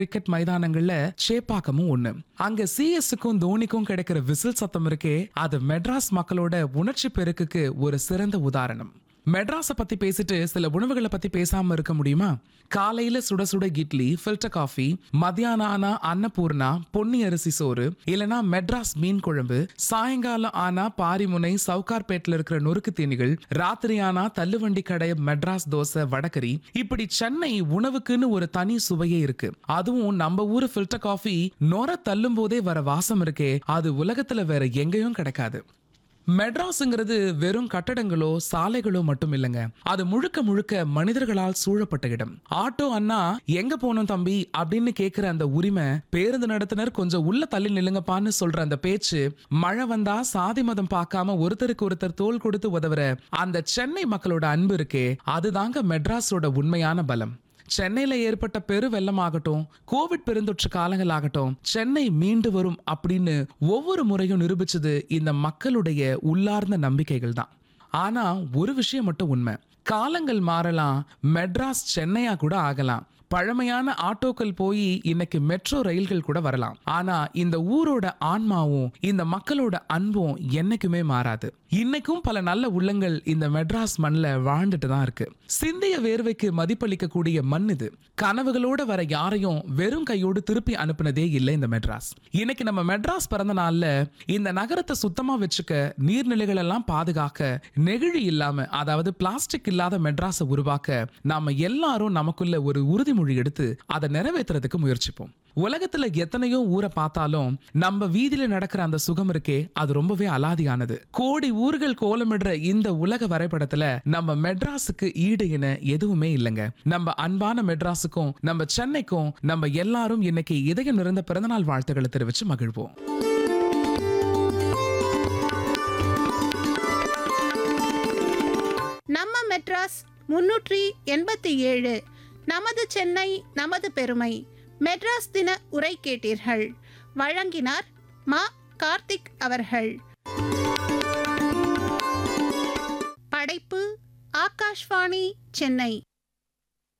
cricket மைதானங்கள்ல சேப்பாக்கமும் ஒண்ணு அங்க சிஎஸ்க்கும் தோனிக்கும் கிடைக்கிற விசில் சத்தம் இருக்கே அது மெட்ராஸ் மக்களோட உணர்ச்சி பெருக்குக்கு ஒரு சிறந்த உதாரணம் மெட்ராஸை பத்தி பேசிட்டு சில உணவுகளை பத்தி பேசாம இருக்க முடியுமா காலையில சுட சுட இட்லி ஃபில்டர் காஃபி மத்தியானம் ஆனா அன்னபூர்ணா பொன்னி அரிசி சோறு இல்லனா மெட்ராஸ் மீன் குழம்பு சாயங்காலம் ஆனா பாரிமுனை சவுகார்பேட்ல இருக்கிற நொறுக்கு தீனிகள் ராத்திரி ஆனா தள்ளுவண்டி கடை மெட்ராஸ் தோசை வடகரி இப்படி சென்னை உணவுக்குன்னு ஒரு தனி சுவையே இருக்கு அதுவும் நம்ம ஊரு ஃபில்டர் காஃபி நொர தள்ளும் போதே வர வாசம் இருக்கே அது உலகத்துல வேற எங்கேயும் கிடைக்காது மெட்ராஸ்ங்கிறது வெறும் கட்டடங்களோ சாலைகளோ மட்டும் இல்லைங்க அது முழுக்க முழுக்க மனிதர்களால் சூழப்பட்ட இடம் ஆட்டோ அண்ணா எங்க போனோம் தம்பி அப்படின்னு கேக்குற அந்த உரிமை பேருந்து நடத்துனர் கொஞ்சம் உள்ள தள்ளி நில்லுங்கப்பான்னு சொல்ற அந்த பேச்சு மழை வந்தா சாதி மதம் பார்க்காம ஒருத்தருக்கு ஒருத்தர் தோள் கொடுத்து உதவுற அந்த சென்னை மக்களோட அன்பு இருக்கே அதுதாங்க மெட்ராஸோட உண்மையான பலம் சென்னையில ஏற்பட்ட பெரு வெள்ளமாகட்டும் கோவிட் பெருந்தொற்று காலங்களாகட்டும் சென்னை மீண்டு வரும் அப்படின்னு ஒவ்வொரு முறையும் நிரூபிச்சது இந்த மக்களுடைய உள்ளார்ந்த நம்பிக்கைகள் தான் ஆனா ஒரு விஷயம் மட்டும் உண்மை காலங்கள் மாறலாம் மெட்ராஸ் சென்னையா கூட ஆகலாம் பழமையான ஆட்டோக்கள் போய் இன்னைக்கு மெட்ரோ ரயில்கள் கூட வரலாம் ஆனா இந்த ஊரோட ஆன்மாவும் இந்த மக்களோட அன்பும் என்னைக்குமே மாறாது இன்னைக்கும் பல நல்ல உள்ளங்கள் இந்த மெட்ராஸ் மண்ணில் வாழ்ந்துட்டு தான் இருக்கு சிந்திய வேர்வைக்கு மதிப்பளிக்க கூடிய மண் இது கனவுகளோட வர யாரையும் வெறும் கையோடு திருப்பி அனுப்புனதே இல்லை இந்த மெட்ராஸ் இன்னைக்கு நம்ம மெட்ராஸ் பிறந்த நாள்ல இந்த நகரத்தை சுத்தமா வச்சுக்க நீர்நிலைகள் எல்லாம் பாதுகாக்க நெகிழி இல்லாம அதாவது பிளாஸ்டிக் இல்லாத மெட்ராஸை உருவாக்க நாம எல்லாரும் நமக்குள்ள ஒரு உறுதிமொழி எடுத்து அதை நிறைவேற்றுறதுக்கு முயற்சிப்போம் உலகத்துல எத்தனையோ ஊரை பார்த்தாலும் நம்ம வீதியில நடக்கிற அந்த சுகம் இருக்கே அது ரொம்பவே அலாதியானது கோடி ஊர்கள் கோலமிடுற இந்த உலக வரைபடத்துல நம்ம மெட்ராஸுக்கு ஈடு என எதுவுமே இல்லைங்க நம்ம அன்பான மெட்ராஸுக்கும் நம்ம சென்னைக்கும் நம்ம எல்லாரும் இன்னைக்கு இதயம் நிறைந்த பிறந்தநாள் வாழ்த்துக்களை தெரிவிச்சு மகிழ்வோம் நம்ம மெட்ராஸ் முன்னூற்றி எண்பத்தி ஏழு நமது சென்னை நமது பெருமை மெட்ராஸ் தின உரை கேட்டீர்கள் வழங்கினார் மா கார்த்திக் அவர்கள் படைப்பு ஆகாஷ்வாணி சென்னை